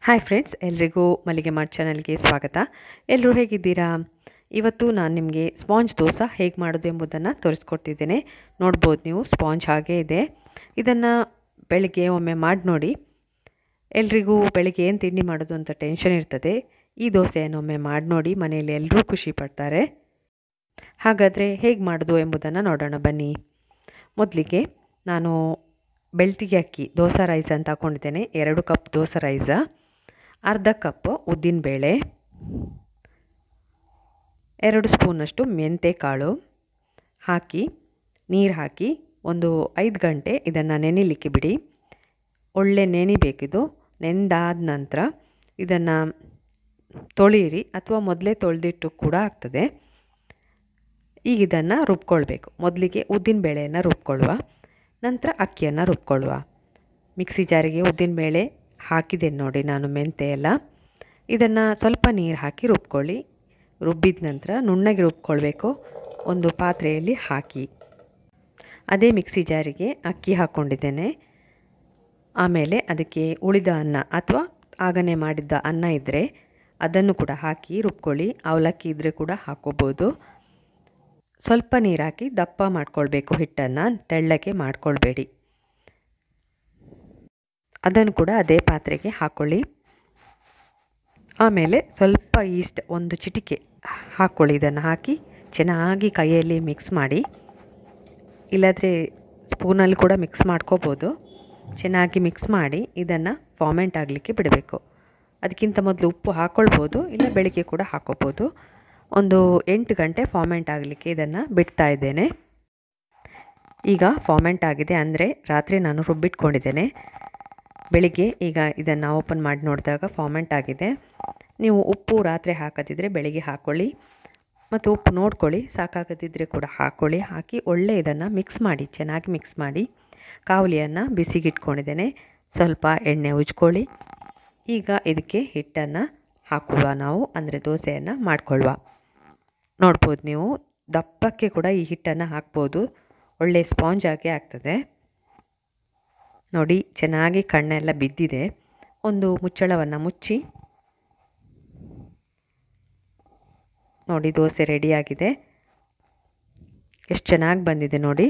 hi friends ಎಲ್ರಿಗೂ ಮಲ್ಲಿಗೆ mart ಚಾನಲ್ಗೆ ಸ್ವಾಗತ ಎಲ್ಲರೂ ಹೇಗಿದ್ದೀರಾ ಇವತ್ತು ನಾನು ನಿಮಗೆ ಸ್ಪಾಂಜ್ ದೋಸೆ ಹೇಗೆ ಮಾಡೋದು ಎಂಬುದನ್ನು ತೋರಿಸ್ಕೊಡ್ತಿದ್ದೇನೆ ನೋಡ್ಬೋದು ನೀವು ಸ್ಪಾಂಜ್ ಹಾಗೇ ಇದೆ ಇದನ್ನು ಬೆಳಿಗ್ಗೆ ಒಮ್ಮೆ ಮಾಡಿ ನೋಡಿ ಎಲ್ರಿಗೂ ಬೆಳಿಗ್ಗೆ ಏನು ತಿಂಡಿ ಮಾಡೋದು ಅಂತ ಟೆನ್ಷನ್ ಇರ್ತದೆ ಈ ದೋಸೆಯನ್ನು ಒಮ್ಮೆ ಮಾಡಿ ನೋಡಿ ಮನೆಯಲ್ಲಿ ಎಲ್ಲರೂ ಖುಷಿ ಪಡ್ತಾರೆ ಹಾಗಾದರೆ ಹೇಗೆ ಮಾಡೋದು ಎಂಬುದನ್ನು ನೋಡೋಣ ಬನ್ನಿ ಮೊದಲಿಗೆ ನಾನು ಬೆಳ್ತಿಗೆ ಅಕ್ಕಿ ದೋಸೆ ರೈಸ್ ಅಂತ ಹಾಕ್ಕೊಂಡಿದ್ದೇನೆ ಎರಡು ಕಪ್ ದೋಸೆ ರೈಸ ಅರ್ಧ ಕಪ್ ಉದ್ದಿನಬೇಳೆ ಎರಡು ಸ್ಪೂನಷ್ಟು ಮೆಂತೆ ಕಾಳು ಹಾಕಿ ನೀರು ಹಾಕಿ ಒಂದು ಐದು ಗಂಟೆ ಇದನ್ನು ನೆನಿಲಿಕ್ಕೆ ಬಿಡಿ ಒಳ್ಳೆ ನೆನಿಬೇಕಿದು ನೆಂದಾದ ನಂತರ ಇದನ್ನು ತೊಳೀರಿ ಅಥವಾ ಮೊದಲೇ ತೊಳೆದಿಟ್ಟು ಕೂಡ ಆಗ್ತದೆ ಈಗ ಇದನ್ನು ರುಬ್ಕೊಳ್ಬೇಕು ಮೊದಲಿಗೆ ಉದ್ದಿನ ಬೇಳೆಯನ್ನು ರುಬ್ಕೊಳ್ಳುವ ನಂತರ ಅಕ್ಕಿಯನ್ನು ರುಬ್ಕೊಳ್ಳುವ ಮಿಕ್ಸಿ ಜಾರಿಗೆ ಉದ್ದಿನಬೇಳೆ ಹಾಕಿದೆ ನೋಡಿ ನಾನು ಮೆಂತೆ ಎಲ್ಲ ಇದನ್ನು ಸ್ವಲ್ಪ ನೀರು ಹಾಕಿ ರುಬ್ಕೊಳ್ಳಿ ರುಬ್ಬಿದ ನಂತರ ನುಣ್ಣಗೆ ರುಬ್ಕೊಳ್ಬೇಕು ಒಂದು ಪಾತ್ರೆಯಲ್ಲಿ ಹಾಕಿ ಅದೇ ಮಿಕ್ಸಿ ಜಾರಿಗೆ ಅಕ್ಕಿ ಹಾಕ್ಕೊಂಡಿದ್ದೇನೆ ಆಮೇಲೆ ಅದಕ್ಕೆ ಉಳಿದ ಅನ್ನ ಅಥವಾ ಆಗನೇ ಮಾಡಿದ್ದ ಅನ್ನ ಇದ್ದರೆ ಅದನ್ನು ಕೂಡ ಹಾಕಿ ರುಬ್ಕೊಳ್ಳಿ ಅವಲಕ್ಕಿ ಇದ್ದರೆ ಕೂಡ ಹಾಕೋಬೋದು ಸ್ವಲ್ಪ ನೀರು ಹಾಕಿ ದಪ್ಪ ಮಾಡ್ಕೊಳ್ಬೇಕು ಹಿಟ್ಟನ್ನು ತೆಳ್ಳಗೆ ಮಾಡ್ಕೊಳ್ಬೇಡಿ ಅದನ್ನು ಕೂಡ ಅದೇ ಪಾತ್ರೆಗೆ ಹಾಕ್ಕೊಳ್ಳಿ ಆಮೇಲೆ ಸ್ವಲ್ಪ ಈಸ್ಟ್ ಒಂದು ಚಿಟಿಕೆ ಹಾಕ್ಕೊಳ್ಳಿ ಇದನ್ನು ಹಾಕಿ ಚೆನ್ನಾಗಿ ಕೈಯಲ್ಲಿ ಮಿಕ್ಸ್ ಮಾಡಿ ಇಲ್ಲಾದರೆ ಸ್ಪೂನಲ್ಲಿ ಕೂಡ ಮಿಕ್ಸ್ ಮಾಡ್ಕೋಬೋದು ಚೆನ್ನಾಗಿ ಮಿಕ್ಸ್ ಮಾಡಿ ಇದನ್ನು ಫಾಮೆಂಟ್ ಆಗಲಿಕ್ಕೆ ಬಿಡಬೇಕು ಅದಕ್ಕಿಂತ ಮೊದಲು ಉಪ್ಪು ಹಾಕ್ಕೊಳ್ಬೋದು ಇಲ್ಲ ಬೆಳಿಗ್ಗೆ ಕೂಡ ಹಾಕೋಬೋದು ಒಂದು ಎಂಟು ಗಂಟೆ ಫಾಮೆಂಟ್ ಆಗಲಿಕ್ಕೆ ಇದನ್ನು ಬಿಡ್ತಾ ಇದ್ದೇನೆ ಈಗ ಫಾಮೆಂಟ್ ಆಗಿದೆ ಅಂದರೆ ರಾತ್ರಿ ನಾನು ರುಬ್ಬಿಟ್ಕೊಂಡಿದ್ದೇನೆ ಬೆಳಿಗ್ಗೆ ಈಗ ಇದನ್ನು ಓಪನ್ ಮಾಡಿ ನೋಡಿದಾಗ ಫಾಮೆಂಟ್ ಆಗಿದೆ ನೀವು ಉಪ್ಪು ರಾತ್ರಿ ಹಾಕದಿದ್ದರೆ ಬೆಳಿಗ್ಗೆ ಹಾಕ್ಕೊಳ್ಳಿ ಮತ್ತು ಉಪ್ಪು ನೋಡ್ಕೊಳ್ಳಿ ಸಾಕಾಗದಿದ್ದರೆ ಕೂಡ ಹಾಕ್ಕೊಳ್ಳಿ ಹಾಕಿ ಒಳ್ಳೆ ಇದನ್ನು ಮಿಕ್ಸ್ ಮಾಡಿ ಚೆನ್ನಾಗಿ ಮಿಕ್ಸ್ ಮಾಡಿ ಕಾವಲಿಯನ್ನು ಬಿಸಿಗಿಟ್ಕೊಂಡಿದ್ದೇನೆ ಸ್ವಲ್ಪ ಎಣ್ಣೆ ಉಜ್ಕೊಳ್ಳಿ ಈಗ ಇದಕ್ಕೆ ಹಿಟ್ಟನ್ನು ಹಾಕೊಳ್ಳುವ ನಾವು ಅಂದರೆ ದೋಸೆಯನ್ನು ಮಾಡ್ಕೊಳ್ಳುವ ನೋಡ್ಬೋದು ನೀವು ದಪ್ಪಕ್ಕೆ ಕೂಡ ಈ ಹಿಟ್ಟನ್ನು ಹಾಕ್ಬೋದು ಒಳ್ಳೆ ಸ್ಪಾಂಜ್ ಆಗಿ ಆಗ್ತದೆ ನೋಡಿ ಚೆನ್ನಾಗಿ ಕಣ್ಣೆಲ್ಲ ಬಿದ್ದಿದೆ ಒಂದು ಮುಚ್ಚಳವನ್ನು ಮುಚ್ಚಿ ನೋಡಿ ದೋಸೆ ರೆಡಿಯಾಗಿದೆ ಎಷ್ಟು ಚೆನ್ನಾಗಿ ಬಂದಿದೆ ನೋಡಿ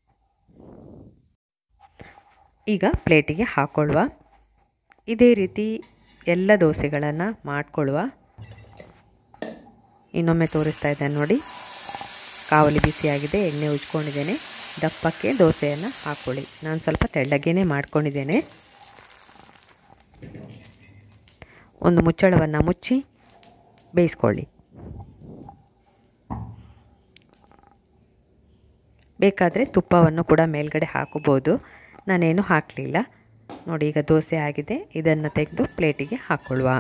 ಈಗ ಪ್ಲೇಟಿಗೆ ಹಾಕ್ಕೊಳ್ಳುವ ಇದೇ ರೀತಿ ಎಲ್ಲ ದೋಸೆಗಳನ್ನು ಮಾಡಿಕೊಳ್ಳುವ ಇನ್ನೊಮ್ಮೆ ತೋರಿಸ್ತಾ ಇದ್ದೇನೆ ನೋಡಿ ಕಾವಲಿ ಬಿಸಿಯಾಗಿದೆ ಎಣ್ಣೆ ಉಜ್ಕೊಂಡಿದ್ದೇನೆ ದಪ್ಪಕ್ಕೆ ದೋಸೆಯನ್ನು ಹಾಕ್ಕೊಳ್ಳಿ ನಾನು ಸ್ವಲ್ಪ ತೆಳ್ಳಗೇನೆ ಮಾಡ್ಕೊಂಡಿದ್ದೇನೆ ಒಂದು ಮುಚ್ಚಳವನ್ನು ಮುಚ್ಚಿ ಬೇಯಿಸ್ಕೊಳ್ಳಿ ಬೇಕಾದರೆ ತುಪ್ಪವನ್ನು ಕೂಡ ಮೇಲ್ಗಡೆ ಹಾಕೋಬೋದು ನಾನೇನು ಹಾಕಲಿಲ್ಲ ನೋಡಿ ಈಗ ದೋಸೆ ಆಗಿದೆ ಇದನ್ನು ತೆಗೆದು ಪ್ಲೇಟಿಗೆ ಹಾಕ್ಕೊಳ್ಳುವ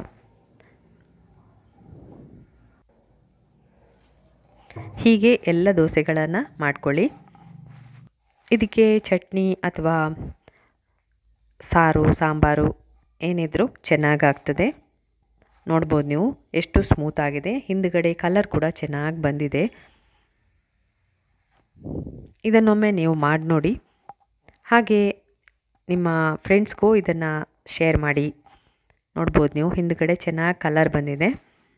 ಹೀಗೆ ಎಲ್ಲ ದೋಸೆಗಳನ್ನು ಮಾಡ್ಕೊಳ್ಳಿ ಇದಕ್ಕೆ ಚಟ್ನಿ ಅಥವಾ ಸಾರು ಸಾಂಬಾರು ಏನಿದ್ರೂ ಚೆನ್ನಾಗಾಗ್ತದೆ ನೋಡ್ಬೋದು ನೀವು ಎಷ್ಟು ಸ್ಮೂತ್ ಆಗಿದೆ ಹಿಂದುಗಡೆ ಕಲರ್ ಕೂಡ ಚೆನ್ನಾಗಿ ಬಂದಿದೆ ಇದನ್ನೊಮ್ಮೆ ನೀವು ಮಾಡಿ ನೋಡಿ ಹಾಗೆ ನಿಮ್ಮ ಫ್ರೆಂಡ್ಸ್ಗೂ ಇದನ್ನು ಶೇರ್ ಮಾಡಿ ನೋಡ್ಬೋದು ನೀವು ಹಿಂದುಗಡೆ ಚೆನ್ನಾಗಿ ಕಲರ್ ಬಂದಿದೆ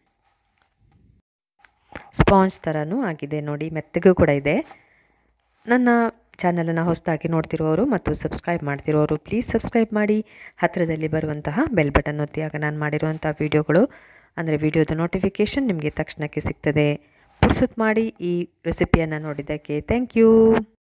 ಸ್ಪಾಂಜ್ ಥರನೂ ಆಗಿದೆ ನೋಡಿ ಮೆತ್ತಗೂ ಕೂಡ ಇದೆ ನನ್ನ ಚಾನಲನ್ನು ಹೊಸದಾಗಿ ನೋಡ್ತಿರೋರು ಮತ್ತು ಸಬ್ಸ್ಕ್ರೈಬ್ ಮಾಡ್ತಿರೋರು ಪ್ಲೀಸ್ ಸಬ್ಸ್ಕ್ರೈಬ್ ಮಾಡಿ ಹತ್ತಿರದಲ್ಲಿ ಬರುವಂತಹ ಬೆಲ್ ಬಟನ್ ಒತ್ತಿ ಆಗ ನಾನು ಮಾಡಿರುವಂಥ ವೀಡಿಯೋಗಳು ಅಂದರೆ ವಿಡಿಯೋದ ನೋಟಿಫಿಕೇಷನ್ ನಿಮಗೆ ತಕ್ಷಣಕ್ಕೆ ಸಿಗ್ತದೆ ಪುರ್ಸುತ್ ಮಾಡಿ ಈ ರೆಸಿಪಿಯನ್ನು ನೋಡಿದ್ದಕ್ಕೆ ಥ್ಯಾಂಕ್ ಯು